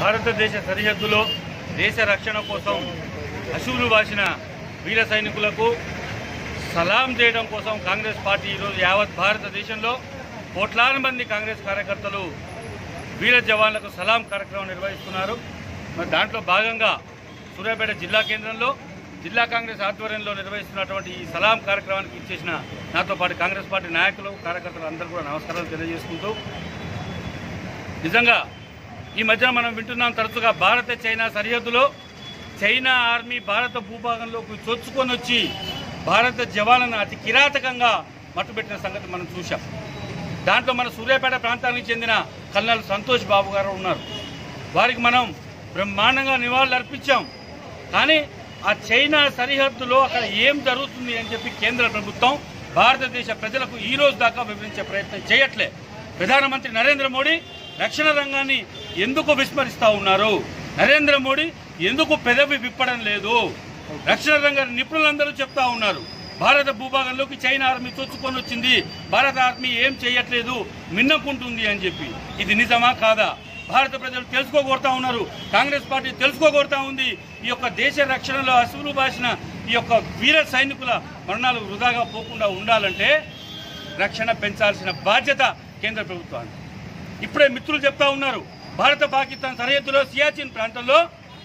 భారతదేశ సరిహద్దులో దేశ రక్షణ కోసం అశువులు వాసిన వీర సైనికులకు సలాం చేయడం కోసం కాంగ్రెస్ పార్టీ ఈరోజు యావత్ భారతదేశంలో కోట్లాది మంది కాంగ్రెస్ కార్యకర్తలు వీర జవాన్లకు సలాం కార్యక్రమం నిర్వహిస్తున్నారు మరి దాంట్లో భాగంగా సూర్యాపేట జిల్లా కేంద్రంలో జిల్లా కాంగ్రెస్ ఆధ్వర్యంలో నిర్వహిస్తున్నటువంటి ఈ సలాం కార్యక్రమానికి ఇచ్చేసిన నాతో పాటు కాంగ్రెస్ పార్టీ నాయకులు కార్యకర్తలు అందరూ కూడా నమస్కారాలు తెలియజేసుకుంటూ నిజంగా ఈ మధ్యన మనం వింటున్నాం తరచుగా భారత చైనా సరిహద్దులో చైనా ఆర్మీ భారత భూభాగంలోకి చొచ్చుకొని వచ్చి భారత జవాన్లను అతి కిరాతకంగా మట్టుబెట్టిన సంగతి మనం చూశాం దాంట్లో మన సూర్యాపేట ప్రాంతానికి చెందిన కల్నల్ సంతోష్ బాబు గారు ఉన్నారు వారికి మనం బ్రహ్మాండంగా నివాళులు అర్పించాం కానీ ఆ చైనా సరిహద్దులో అక్కడ ఏం జరుగుతుంది అని చెప్పి కేంద్ర ప్రభుత్వం భారతదేశ ప్రజలకు ఈ రోజు దాకా వివరించే ప్రయత్నం చేయట్లే ప్రధానమంత్రి నరేంద్ర మోడీ రక్షణ రంగాన్ని ఎందుకు విస్మరిస్తా ఉన్నారు నరేంద్ర మోడీ ఎందుకు పెదవి విప్పడం లేదు రక్షణ రంగ నిపుణులందరూ చెప్తా ఉన్నారు భారత భూభాగంలోకి చైనా ఆర్మీ చొచ్చుకొని వచ్చింది భారత ఆర్మీ ఏం చేయట్లేదు మిన్నకుంటుంది అని చెప్పి ఇది నిజమా కాదా భారత ప్రజలు తెలుసుకోగోరుతా ఉన్నారు కాంగ్రెస్ పార్టీ తెలుసుకోగోరుతా ఉంది ఈ యొక్క దేశ రక్షణలో అసువులు బాసిన ఈ యొక్క వీర సైనికుల మరణాలు వృధాగా పోకుండా ఉండాలంటే రక్షణ పెంచాల్సిన బాధ్యత కేంద్ర ప్రభుత్వానికి ఇప్పుడే మిత్రులు చెప్తా ఉన్నారు భారత పాకిస్తాన్ సరిహద్దులో సియాచిన్ ప్రాంతంలో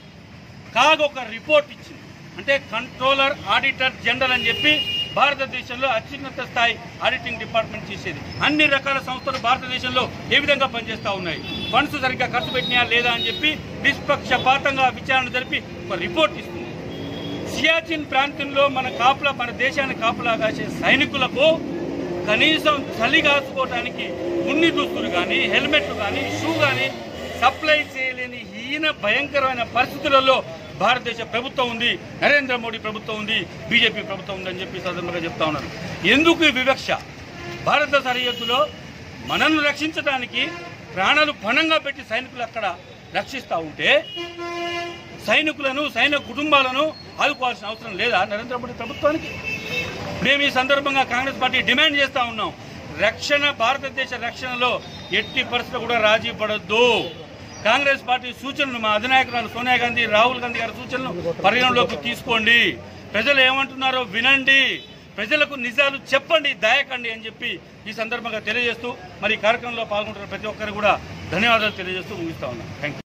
కాగ్ ఒక రిపోర్ట్ ఇచ్చింది అంటే కంట్రోలర్ ఆడిటర్ జనరల్ అని చెప్పి భారతదేశంలో అత్యున్నత స్థాయి ఆడిటింగ్ డిపార్ట్మెంట్ చేసేది అన్ని రకాల సంస్థలు భారతదేశంలో ఏ విధంగా పనిచేస్తూ ఉన్నాయి ఫండ్స్ సరిగ్గా ఖర్చు పెట్టినా లేదా అని చెప్పి నిష్పక్షపాతంగా విచారణ జరిపి ఒక రిపోర్ట్ ఇస్తుంది సియాచిన్ ప్రాంతంలో మన కాపులా మన దేశాన్ని కాపులా కాసే సైనికులకు కనీసం చలి కాచుకోవడానికి ఉన్ని దుస్తులు కానీ హెల్మెట్లు కానీ షూ కానీ సప్లై చేయలేని హీన భయంకరమైన పరిస్థితులలో భారతదేశ ప్రభుత్వం ఉంది నరేంద్ర మోడీ ప్రభుత్వం ఉంది బీజేపీ ప్రభుత్వం ఉందని చెప్పి ఈ సందర్భంగా చెప్తా ఉన్నారు ఎందుకు ఈ వివక్ష భారత సరిహద్దులో మనల్ని రక్షించడానికి ప్రాణాలు పణంగా పెట్టి సైనికులు అక్కడ రక్షిస్తూ ఉంటే సైనికులను సైనిక కుటుంబాలను ఆదుకోవాల్సిన అవసరం లేదా నరేంద్ర మోడీ ప్రభుత్వానికి మేము ఈ సందర్భంగా కాంగ్రెస్ పార్టీ డిమాండ్ చేస్తా ఉన్నాం రక్షణ భారతదేశ రక్షణలో ఎట్టి పరిస్థితులు కూడా రాజీ పడొద్దు కాంగ్రెస్ పార్టీ సూచనలు మా అధినాయకురాలు సోనియా గాంధీ రాహుల్ గాంధీ గారి సూచనలు పరిగణలోకి తీసుకోండి ప్రజలు ఏమంటున్నారో వినండి ప్రజలకు నిజాలు చెప్పండి దాయకండి అని చెప్పి ఈ సందర్భంగా తెలియజేస్తూ మరి ఈ కార్యక్రమంలో పాల్గొంటున్న ప్రతి ఒక్కరు కూడా ధన్యవాదాలు తెలియజేస్తూ ముగిస్తా ఉన్నాం థ్యాంక్ యూ